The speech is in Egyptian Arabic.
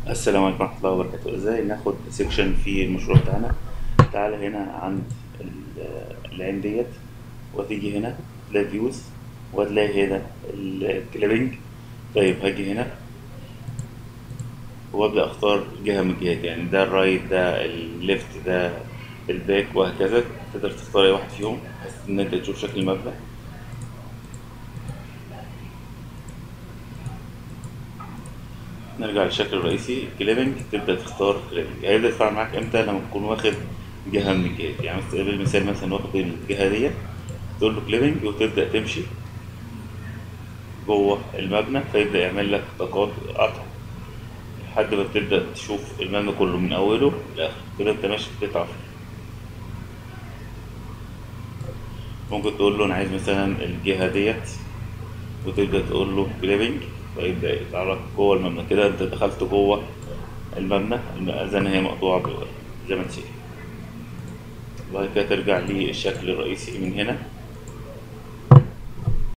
السلام عليكم ورحمة الله وبركاته ازاي ناخد سيكشن في المشروع بتاعنا تعالى هنا عند ال- العين ديت وتيجي هنا تلاقي فيوز وهتلاقي هنا الكليبنج طيب هاجي هنا وابدأ اختار جهة من الجهات يعني ده الرايت ده الليفت ده الباك وهكذا تقدر تختار اي واحد فيهم بحيث ان انت تشوف شكل المبنى نرجع للشكل الرئيسي الكليبنج تبدأ تختار كليبنج هيبدأ يدفع معاك امتى لما تكون واخد جهة من الجهات يعني مثلا بالمثال مثلا واخد الجهة ديت تقول له كليبنج وتبدأ تمشي جوه المبنى فيبدأ يعمل لك طاقات قطع لحد ما تبدأ تشوف المبنى كله من أوله لآخره كده أنت ماشي في قطعة ممكن تقول له أنا عايز مثلا الجهة ديت وتبدأ تقول له كليبنج فيبدأ يتعرف جوه المبنى كده أنت دخلت جوه المبنى المأذنة هي مقطوعة زي ما انت شايف بعد كده ترجع للشكل الرئيسي من هنا